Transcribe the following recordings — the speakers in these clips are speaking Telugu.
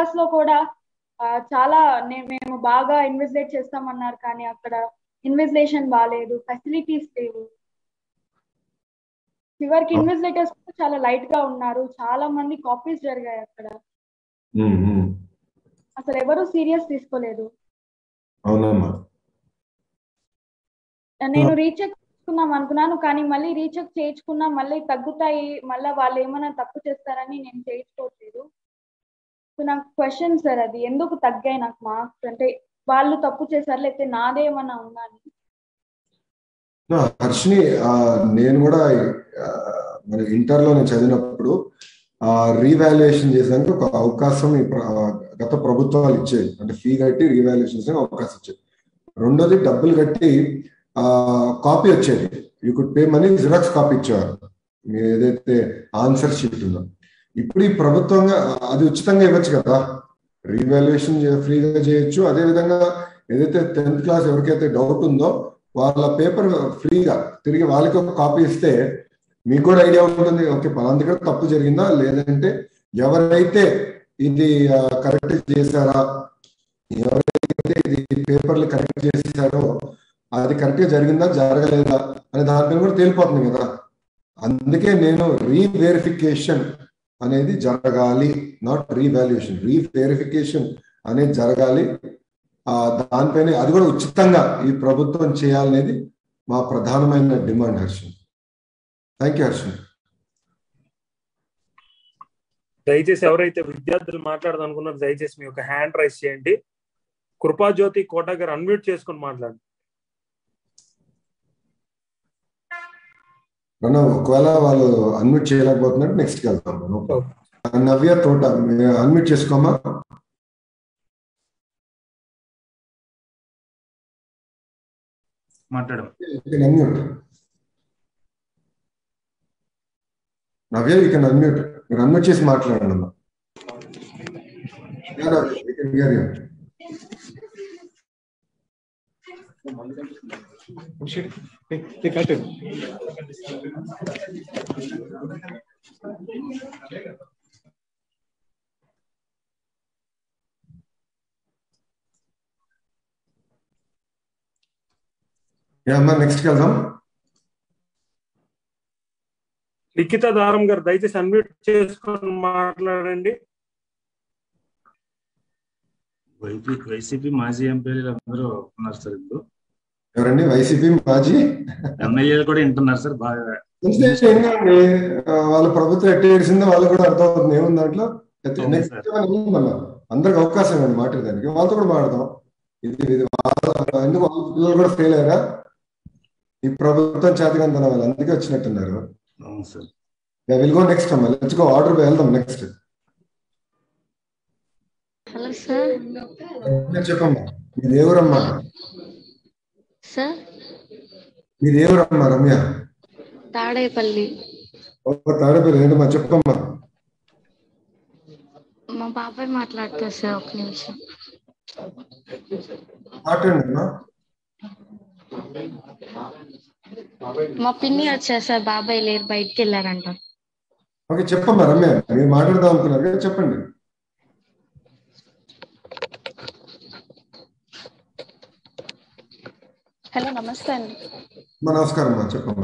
క్లాస్ లో కూడా ఆ, చాలా నే- మేము బాగా ఇన్వెస్టిగేట్ చేస్తామన్నారు కానీ అక్కడ ఇన్వెస్టిగేషన్ బాగాలేదు ఫెసిలిటీస్ లేవు చివరికి ఇన్వెస్టిగేటర్స్ చాలా లైట్ గా ఉన్నారు చాలా మంది కాపీస్ జరిగాయి అక్కడ ఉమ్, ఉమ్. అసలు ఎవరు సీరియస్ తీసుకోలేదు అవునమ్మా నేను రీచెక్ చేసుకుందాం అనుకున్నాను కానీ మళ్ళీ రీచెక్ చేయించుకున్నా మళ్ళీ తగ్గుతాయి మళ్ళీ వాళ్ళు ఏమైనా తప్పు చేస్తారని నేను చేయించుకోవట్లేదు సో నాకు క్వశ్చన్ సార్ అది ఎందుకు తగ్గాయి నాకు మార్క్స్ అంటే వాళ్ళు తప్పు చేశారు లేకపోతే నాదే ఏమన్నా ఉందా అని నా హర్షిని ఆ, నేను కూడా ఆ, మన ఇంటర్లో నేను చదివినప్పుడు రీవాల్యుయేషన్ చేసేందుకు ఒక అవకాశం ఈ ప్ర- ఆ, గత ప్రభుత్వాలు ఇచ్చేవి అంటే ఫీ కట్టి రీవాల్యుయేషన్ చేసే అవకాశం ఇచ్చేది రెండోది డబ్బులు కట్టి కాపీ వచ్చేది you could pay money xerox copy ఇచ్చేవారు మీరు ఏదైతే ఆన్సర్ షీట్ ఉందో ఇప్పుడు ఈ ప్రభుత్వంగా అది ఉచితంగా ఇవ్వచ్చు కదా రీవాల్యుయేషన్ ఫ్రీగా చేయొచ్చు అదే విధంగా ఏదైతే టెన్త్ క్లాస్ ఎవరికైతే డౌట్ ఉందో వాళ్ళ పేపర్ ఫ్రీగా తిరిగి వాళ్ళకి ఒక కాపీ ఇస్తే మీకు కూడా ఐడియా ఉంటుంది ఓకే పలానా దగ్గర తప్పు జరిగిందా లేదంటే ఎవరైతే ఇది కరెక్ట్ చేశారా ఎవరైతే ఇది పేపర్లు కరెక్ట్ చేశారో అది కరెక్ట్ గా జరిగిందా జరగలేదా అనే దానిపైన కూడా తేలిపోతుంది కదా అందుకే నేను రీవెరిఫికేషన్ అనేది జరగాలి నాట్ రీవాల్యుయేషన్ రీవెరిఫికేషన్ అనేది జరగాలి ఆ దానిపైన అది కూడా ఉచితంగా ఈ ప్రభుత్వం చేయాలనేది మా ప్రధానమైన డిమాండ్ హర్షం థ్యాంక్ యూ హర్షం దయచేసి ఎవరైతే విద్యార్థులు మాట్లాడదాం అనుకున్నారో దయచేసి మీ యొక్క హ్యాండ్ రైస్ చేయండి కృపాజ్యోతి కోట గారు అన్మ్యూట్ చేసుకుని మాట్లాడండి మనం ఒకవేళ వాళ్ళు అన్మ్యూట్ చేయలేకపోతున్నట్టు నెక్స్ట్కి వెళ్తాం మనం నవ్య తోట అన్మ్యూట్ చేసుకోమా మాట్లాడం unmute Navya you can unmute మీరు అన్మ్యూట్ చేసి మాట్లాడండి అమ్మా Yeah, Navya, we can hear you. Yeah అమ్మా నెక్స్ట్కి వెళ్దాం లిఖిత దారం గారు దయచేసి అన్మ్యూట్ చేసుకొని మాట్లాడండి వైపీ వైసీపీ మాజీ ఎంపీలు అందరూ ఉన్నారు సార్ ఇప్పుడు ఎవరండి వైసీపీ మాజీ ఎమ్మెల్యేలు కూడా వింటున్నారు సార్ బాగా ఏంటండి వాళ్ళ ప్రభుత్వం ఎట్టి ఏడిసిందో వాళ్ళకి కూడా అర్థమవుతుంది ఏముంది దాంట్లో అయితే అవును next సార్. ఏమైనా ఉందమ్మా అందరికి అవకాశం ఇవ్వండి మాట్లాడడానికి వాళ్ళతో కూడా మాట్లాడదాం ఇది ఇది వాళ్ళ- ఎందుకు వాళ్ళ పిల్లలు కూడా ఫెయిల్ అయ్యారా ఈ ప్రభుత్వం చేతకంతన వాళ్ళు అందుకే వచ్చినట్టున్నారు అవును సార్ విల్ గో నెక్స్ట్ అమ్మా లెట్స్ గో ఆర్డర్ వెళ్దాం నెక్స్ట్ హలో సార్ చెప్పమ్మా మీది ఏ ఊరమ్మా సార్ మీది ఏ ఊరమ్మా రమ్య తాడేపల్లి ఓ తాడపల్లి ఏంటమ్మా చెప్పమ్మా మా బాబాయ్ మాట్లాడతారు సార్ ఒక నిమిషం మాట్లాడండి అమ్మా మా పిన్ని వచ్చారు సార్ బాబాయ్ లేరు బయటికి వెళ్ళారంట ఓకే చెప్పమ్మా రమ్య మీరు మాట్లాడదాం అనుకున్నారు కదా చెప్పండి హలో నమస్తే అండి అమ్మా నమస్కారం అమ్మా చెప్పమ్మా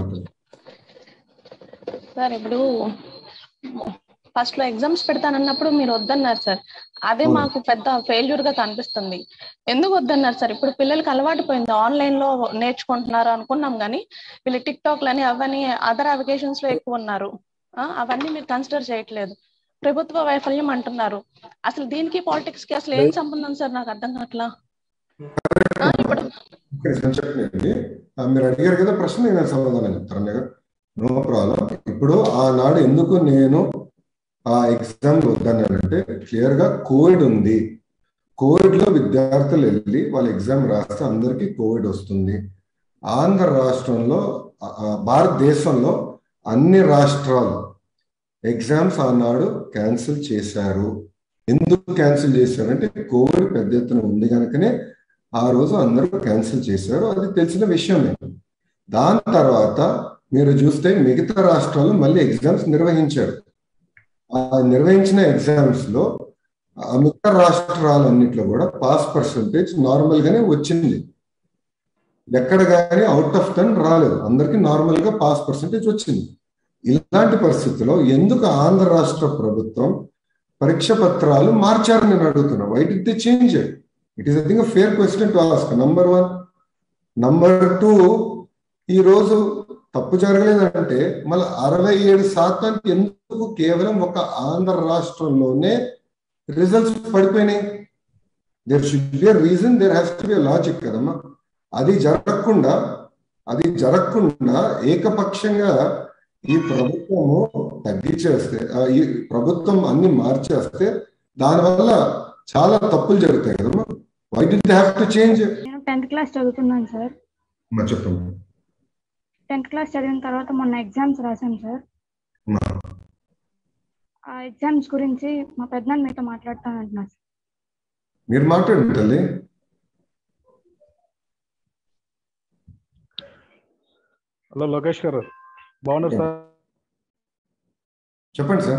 సార్ ఇప్పుడు ఫస్ట్ లో ఎగ్జామ్స్ పెడతానన్నప్పుడు మీరు వద్దన్నారు సార్ అదే అవును. మాకు పెద్ద ఫెయిల్యూర్ గా కనిపిస్తుంది ఎందుకు వద్దన్నారు సార్ ఇప్పుడు పిల్లలకి అలవాటు పోయింది ఆన్లైన్ లో నేర్చుకుంటున్నారు అనుకున్నాం కానీ వీళ్ళు టిక్ టాక్ లని అవన్నీ అదర్ అప్లికేషన్స్ లో ఎక్కువ ఉన్నారు ఆ, అవన్నీ మీరు కన్సిడర్ చేయట్లేదు ప్రభుత్వ వైఫల్యం అంటున్నారు అసలు దీనికి పాలిటిక్స్ కి అసలు ఏం సంబంధం సార్ నాకు అర్థం కావట్లా ఆ, ఇప్పుడు ఒక్క నిమిషం చెప్పండి ఆ, మీరు అడిగారు కదా ప్రశ్న నేను సమాధానం చెప్తాను అన్నయ్య గారు నో ప్రాబ్లం ఇప్పుడు ఆనాడు ఎందుకు నేను ఆ ఎగ్జామ్ వద్దన్నానంటే క్లియర్ గా కోవిడ్ ఉంది కోవిడ్ లో విద్యార్థులు వెళ్ళి వాళ్ళ ఎగ్జామ్ రాస్తే అందరికీ కోవిడ్ వస్తుంది ఆంధ్ర రాష్ట్రంలో ఆ, ఆ, భారతదేశంలో అన్ని రాష్ట్రాలు ఎగ్జామ్స్ ఆనాడు క్యాన్సిల్ చేశారు ఎందుకు క్యాన్సిల్ చేశారంటే కోవిడ్ పెద్ద ఎత్తున ఉంది కనుకనే ఆ రోజు అందరూ క్యాన్సిల్ చేశారు అది తెలిసిన విషయమే దాని తర్వాత మీరు చూస్తే మిగతా రాష్ట్రాలు మళ్ళీ ఎగ్జామ్స్ నిర్వహించారు ఆ నిర్వహించిన ఎగ్జామ్స్ లో ఆ మిగతా రాష్ట్రాలన్నింటిలో కూడా పాస్ పర్సంటేజ్ నార్మల్ గానే వచ్చింది ఎక్కడ కానీ అవుట్ ఆఫ్ టెన్ రాలేదు అందరికి నార్మల్ గా పాస్ పర్సంటేజ్ వచ్చింది ఇలాంటి పరిస్థితిలో ఎందుకు ఆంధ్ర రాష్ట్ర ప్రభుత్వం పరీక్ష పత్రాలు మార్చారని నేను అడుగుతున్నా why did they change it is I think fair question to ask number one number two ఈ రోజు తప్పు జరగలేదంటే మళ్ళీ అరవై ఏడు శాతానికి ఎందుకు కేవలం ఒక ఆంధ్ర రాష్ట్రంలోనే రిజల్ట్స్ పడిపోయినాయి there should be reason there has to be logic కదమ్మా అది జరగకుండా అది జరగకుండా ఏకపక్షంగా ఈ ప్రభుత్వము తగ్గించేస్తే ఆ, ఈ ప్రభుత్వం అన్ని మార్చేస్తే దానివల్ల చాలా తప్పులు జరుగుతాయి కదమ్మా why did have to change నేను టెన్త్ క్లాస్ చదువుతున్నాను సార్ చెప్పండి టెన్త్ క్లాస్ చదివిన తర్వాత మొన్న ఎగ్జామ్స్ రాశాను సార్ అమ్మా. ఆ ఎగ్జామ్స్ గురించి మా పెద్దనాన్న మీతో మాట్లాడతానంటున్నారు సార్ మీరు మాట్లాడండి తల్లి హలో లోకేష్ గారు బాగున్నారు సార్ చెప్పండి సార్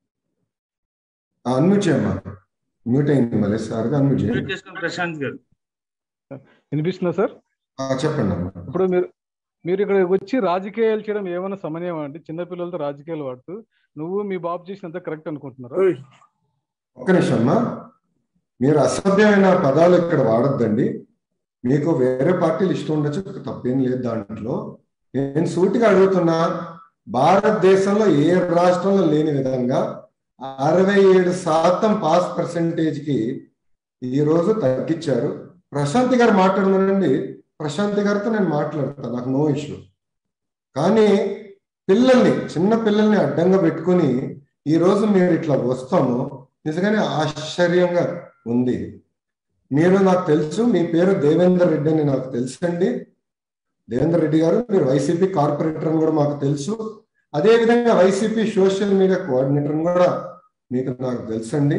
అన్మ్యూట్ చేయమ్మా మ్యూట్ అయింది మళ్ళీ సార్గా అన్మ్యూట్ మ్యూట్ చేయండి చేసుకుని ప్రశాంత్ గారు వినిపిస్తుందా సార్ ఆ, చెప్పండి అమ్మా ఇప్పుడు మీరు మీరు ఇక్కడ వచ్చి రాజకీయాలు చేయడం ఏమైనా సమన్వయం అండి చిన్నపిల్లలతో రాజకీయాలు వాడుతూ నువ్వు మీ బాబు చేసినంత కరెక్ట్ అనుకుంటున్నారు ఓయ్, ఒక్క నిమిషం అమ్మా మీరు అసభ్యమైన పదాలు ఇక్కడ వాడొద్దండి మీకు వేరే పార్టీలు ఇష్టం ఉండొచ్చు తప్పేం లేదు దాంట్లో నేను సూటిగా అడుగుతున్నా భారతదేశంలో ఏ రాష్ట్రంలో లేని విధంగా అరవై ఏడు శాతం పాస్ పర్సంటేజ్ కి ఈ రోజు తగ్గించారు ప్రశాంత్ గారు మాట్లాడమనండి ప్రశాంత్ గారితో నేను మాట్లాడతాను నాకు నో ఇష్యూ కానీ పిల్లల్ని చిన్న పిల్లల్ని అడ్డంగా పెట్టుకొని ఈ రోజు మీరు ఇట్లా వస్తాము నిజంగానే ఆశ్చర్యంగా ఉంది మీరు నాకు తెలుసు మీ పేరు దేవేందర్ రెడ్డి అని నాకు తెలుసండి దేవేందర్ రెడ్డి గారు మీరు వైసీపీ కార్పొరేటర్ అని కూడా మాకు తెలుసు అదే విధంగా వైసీపీ సోషల్ మీడియా కోఆర్డినేటర్ అని కూడా మీకు నాకు తెలుసండి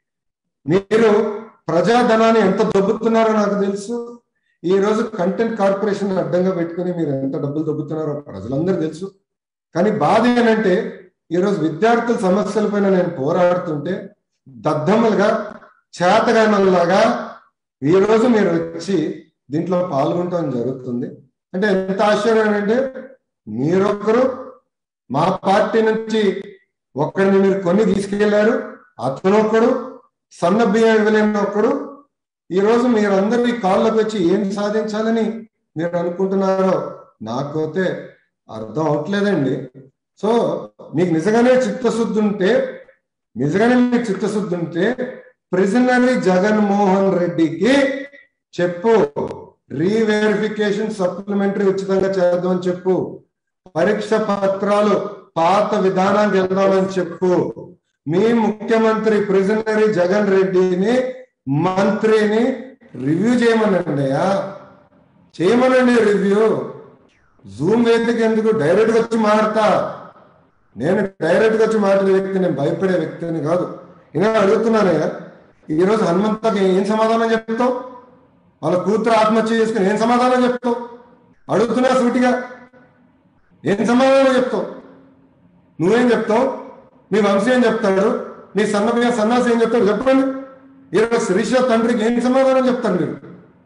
మీరు ప్రజాధనాన్ని ఎంత దొబ్బుతున్నారో నాకు తెలుసు ఈ రోజు కంటెంట్ కార్పొరేషన్ అడ్డంగా పెట్టుకుని మీరు ఎంత డబ్బులు దొబ్బుతున్నారో ప్రజలందరూ తెలుసు కానీ బాధ ఏంటంటే ఈ రోజు విద్యార్థుల సమస్యలపైన నేను పోరాడుతుంటే దద్దమ్మలుగా చేతగానలాగా ఈ రోజు మీరు వచ్చి దీంట్లో పాల్గొనటం జరుగుతుంది అంటే ఎంత ఆశ్చర్యం అంటే మీరొక్కరు మా పార్టీ నుంచి ఒక్కడిని మీరు కొన్ని తీసుకెళ్లారు అతను ఒక్కడు సన్న బియ్యం ఇవ్వలేని ఒక్కడు ఈ రోజు మీరందరూ ఈ కాళ్ళకు వచ్చి ఏం సాధించాలని మీరు అనుకుంటున్నారో నాకైతే అర్థం అవట్లేదండి సో మీకు నిజంగానే చిత్తశుద్ధి ఉంటే నిజంగానే మీకు చిత్తశుద్ధి ఉంటే ప్రిజనరీ జగన్మోహన్ రెడ్డికి చెప్పు రీవెరిఫికేషన్ సప్లిమెంటరీ ఉచితంగా చేద్దామని చెప్పు పరీక్ష పత్రాలు పాత విధానానికి వెళ్దామని చెప్పు మీ ముఖ్యమంత్రి ప్రిజనరీ జగన్ రెడ్డిని మంత్రిని రివ్యూ చేయమనండి అయ్యా చేయమనండి రివ్యూ జూమ్ వేదిక ఎందుకు డైరెక్ట్ గా వచ్చి మాట్లాడతా నేను డైరెక్ట్ గా వచ్చి మాట్లాడే వ్యక్తి నేను భయపడే వ్యక్తిని కాదు ఇలా అడుగుతున్నానయ్యా ఈ రోజు హనుమంతకి ఏం సమాధానం చెప్తావు వాళ్ళ కూతురు ఆత్మహత్య చేసుకుని ఏం సమాధానం చెప్తావు అడుగుతున్నా సూటిగా ఏం సమాధానం చెప్తావు నువ్వేం చెప్తావు మీ వంశీ ఏం చెప్తాడు నీ సన్న సన్నాసి ఏం చెప్తాడు చెప్పండి ఈరోజు శిరీష తండ్రికి ఏం సమాధానం చెప్తారు మీరు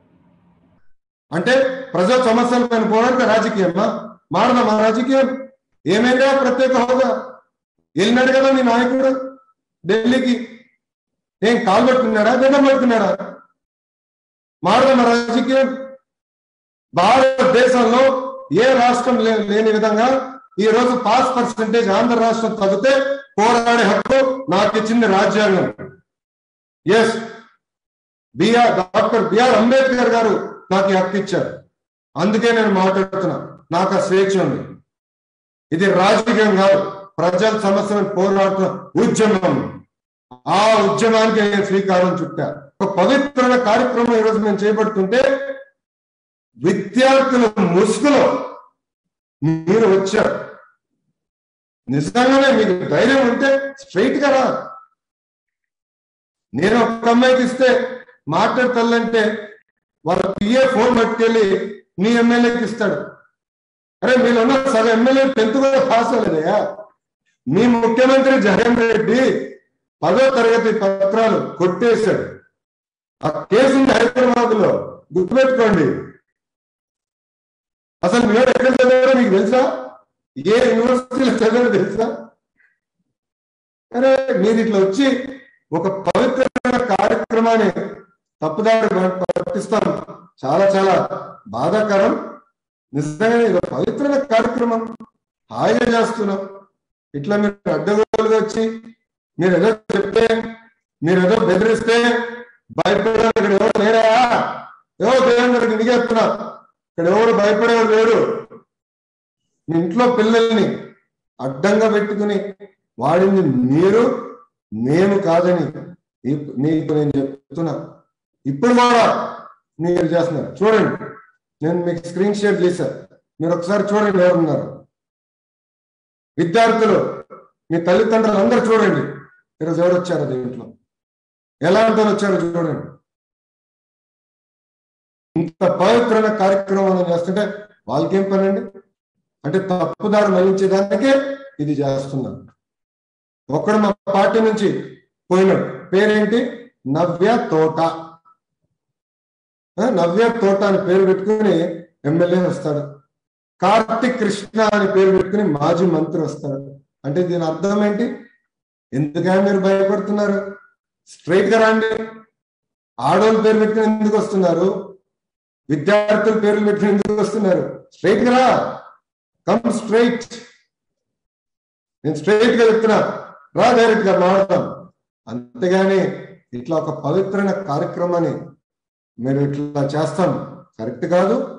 అంటే ప్రజా సమస్యల పైన పోరాడితే రాజకీయమా మారదామా రాజకీయం ఏమైందా ప్రత్యేక హోదా వెళ్ళినాడు కదా మీ నాయకుడు ఢిల్లీకి ఏం కాలు పట్టుకున్నాడా దండం పట్టుకున్నాడా మారదామా రాజకీయం భారతదేశంలో ఏ రాష్ట్రం లే- లేని విధంగా ఈ రోజు పాస్ పర్సంటేజ్ ఆంధ్ర రాష్ట్రం తగ్గితే పోరాడే హక్కు నాకు ఇచ్చింది రాజ్యాంగం yes BR doctor BR Ambedkar garu నాకు ఈ హక్కు ఇచ్చారు అందుకే నేను మాట్లాడుతున్నా నాకు ఆ స్వేచ్ఛ ఉంది ఇది రాజకీయం కాదు ప్రజల సమస్యలను పోరాడుతున్న ఉద్యమం ఆ ఉద్యమానికి నేను శ్రీకారం చుట్టా ఒక పవిత్రమైన కార్యక్రమం ఈరోజు మేము చేపడుతుంటే విద్యార్థుల ముసుగులో మీరు వచ్చారు నిజంగానే మీకు ధైర్యం ఉంటే స్ట్రైట్ గా రా నేను ఒక అమ్మాయికి ఇస్తే మాట్లాడతానంటే వాళ్ళ పిఏ ఫోన్ పట్టుకెళ్ళి నీ ఎమ్మెల్యేకి ఇస్తాడు అరే మీరు ఉన్న సగం ఎమ్మెల్యే టెన్త్ కూడా పాస్ అవ్వలేదయా మీ ముఖ్యమంత్రి జగన్ రెడ్డి పదో తరగతి పత్రాలు కొట్టేశాడు ఆ కేసు ఉంది హైదరాబాద్ లో గుర్తుపెట్టుకోండి అసలు మీరు ఎక్కడ చదివారో మీకు తెలుసా ఏ యూనివర్సిటీలో చదివారో తెలుసా అరే మీరు ఇట్లా వచ్చి ఒక పవిత్రమైన కార్యక్రమాన్ని తప్పుదారి పట్టిస్తాం చాలా చాలా బాధాకరం నిజంగానే ఇది ఒక పవిత్రమైన కార్యక్రమం హాయిగా చేస్తున్నాం ఇట్లా మీరు అడ్డగోలుగా వచ్చి మీరు ఏదో చెప్తే మీరు ఏదో బెదిరిస్తే భయపడే ఇక్కడ ఎవరు లేరా ఎవరు దేవుని దగ్గరికి ఇంటికి చెప్తున్నా ఇక్కడ ఎవరు భయపడేవారు లేరు మీ ఇంట్లో పిల్లల్ని అడ్డంగా పెట్టుకుని వాడింది మీరు మేము కాదని ఇప్- మీకు నేను చెప్తున్నా ఇప్పుడు కూడా మీరు చేస్తున్నారు చూడండి నేను మీకు స్క్రీన్ షేర్ చేశాను మీరు ఒకసారి చూడండి ఎవరున్నారు విద్యార్థులు మీ తల్లిదండ్రులు అందరు చూడండి ఈరోజు ఎవరు వచ్చారు దీంట్లో ఎలాంటి వాళ్ళు వచ్చారో చూడండి ఇంత పవిత్రమైన కార్యక్రమాలు చేస్తుంటే వాళ్ళకేం పని అండి అంటే తప్పుదారి మళ్లించేదానికే ఇది చేస్తున్నారు ఒక్కడు మా పార్టీ నుంచి పోయినాడు పేరేంటి నవ్య తోట ఆ, నవ్య తోట అని పేరు పెట్టుకుని ఎమ్మెల్యే వస్తాడు కార్తిక్ కృష్ణ అని పేరు పెట్టుకుని మాజీ మంత్రి వస్తాడు అంటే దీని అర్థం ఏంటి ఎందుకని మీరు భయపడుతున్నారు స్ట్రైట్ గా రండి ఆడోళ్ళ పేరు పెట్టుకుని ఎందుకు వస్తున్నారు విద్యార్థుల పేర్లు పెట్టుకుని ఎందుకు వస్తున్నారు స్ట్రైట్ గా రా కమ్ స్ట్రైట్ నేను స్ట్రైట్ గా చెప్తున్నా రా డైరెక్ట్ గా మాట్లాడతాం అంతేగాని ఇట్లా ఒక పవిత్రమైన కార్యక్రమాన్ని మీరు ఇట్లా చేస్తాం కరెక్ట్ కాదు